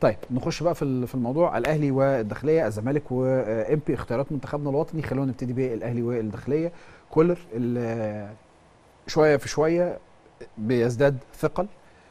طيب نخش بقى في ال- في الموضوع الاهلي والداخليه الزمالك وام بي اختيارات منتخبنا الوطني خلونا نبتدي بالاهلي والداخليه كولر ال- شويه في شويه بيزداد ثقل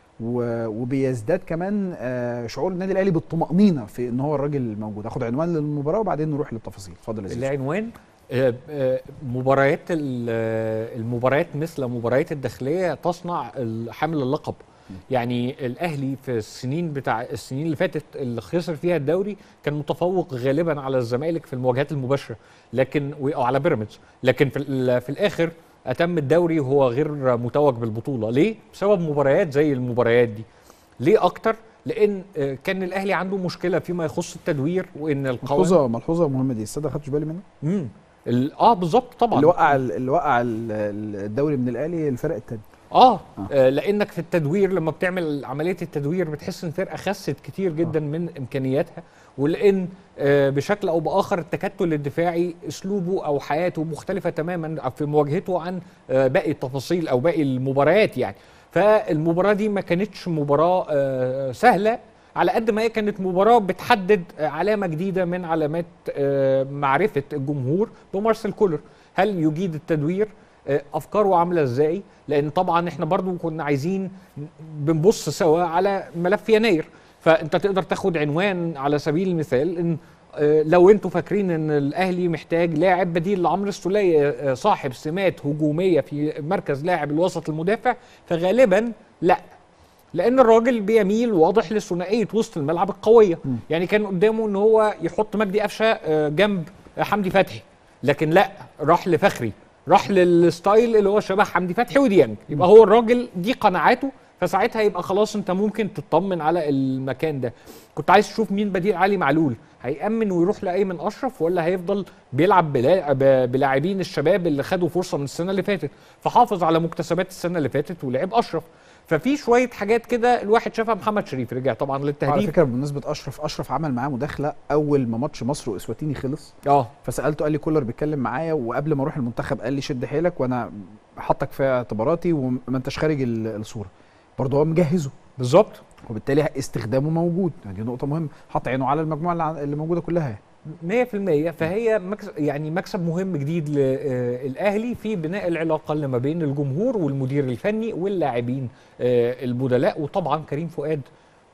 و- وبيزداد كمان آه، شعور النادي الاهلي بالطمانينه في ان هو الراجل موجود اخد عنوان للمباراه وبعدين نروح للتفاصيل اتفضل يا زيزو العنوان آه، آه، مباريات ال- آه، المباريات مثل مباريات الداخليه تصنع ال- حامل اللقب يعني الاهلي في السنين بتاع السنين اللي فاتت اللي خسر فيها الدوري كان متفوق غالبا على الزمالك في المواجهات المباشره لكن و- او على بيراميدز لكن في ال- في الاخر اتم الدوري وهو غير متوج بالبطوله ليه بسبب مباريات زي المباريات دي ليه اكتر لان آه، كان الاهلي عنده مشكله فيما يخص التدوير وان القوانين ملحوظه ملحوظه مهمه دي الساده خدتش بالي منها امم ال- اه بالظبط طبعا اللي وقع ال- اللي وقع ال- ال- الدوري من الاهلي الفرق الثاني آه. آه. اه لانك في التدوير لما بتعمل عمليه التدوير بتحس ان الفرقه خست كتير جدا من امكانياتها ولان آه بشكل او باخر التكتل الدفاعي اسلوبه او حياته مختلفه تماما في مواجهته عن آه باقي التفاصيل او باقي المباريات يعني فالمباراه دي ما كانتش مباراه آه سهله على قد ما هي كانت مباراه بتحدد آه، علامه جديده من علامات آه معرفه الجمهور بمارسيل كولر هل يجيد التدوير آه، افكاره عامله ازاي لان طبعا احنا برضو كنا عايزين بنبص سوا على ملف يناير فانت تقدر تاخد عنوان على سبيل المثال ان آه، لو انتوا فاكرين ان الاهلي محتاج لاعب بديل لعمرو السوليه آه، صاحب سمات هجوميه في مركز لاعب الوسط المدافع فغالبا لا لان الراجل بيميل واضح لثنائيه وسط الملعب القويه مم. يعني كان قدامه ان هو يحط مجدي قفشه آه، جنب حمدي فتحي لكن لا راح لفخري راح للستايل اللي هو شبه حمدي فتحي وديانج يبقى هو الراجل دي قناعاته فساعتها يبقى خلاص انت ممكن تطمن على المكان ده كنت عايز تشوف مين بديل علي معلول هيأمن ويروح لأيمن أشرف ولا هيفضل بيلعب بلا- ب- بلاعبين الشباب اللي خدوا فرصة من السنة اللي فاتت فحافظ على مكتسبات السنة اللي فاتت ولعب أشرف ففي شوية حاجات كده الواحد شافها محمد شريف رجع طبعا على للتهديد فكره بمناسبه اشرف اشرف عمل معاه مداخله اول ما ماتش مصر واسواتيني خلص اه فسالته قال لي كولر بيتكلم معايا وقبل ما اروح المنتخب قال لي شد حيلك وانا حطك في اعتباراتي وما انتش خارج ال- الصوره برضه هو مجهزه بالظبط وبالتالي استخدامه موجود يعني دي نقطه مهمه حط عينه على المجموعه اللي ع- اللي موجوده كلها يعني. 100% فهي مكسب يعني مكسب مهم جديد للاهلي في بناء العلاقه اللي ما بين الجمهور والمدير الفني واللاعبين آه، البدلاء وطبعا كريم فؤاد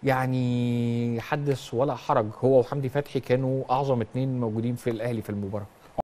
يعني حدث ولا حرج هو وحمدي فتحي كانوا اعظم اتنين موجودين في الاهلي في المباراه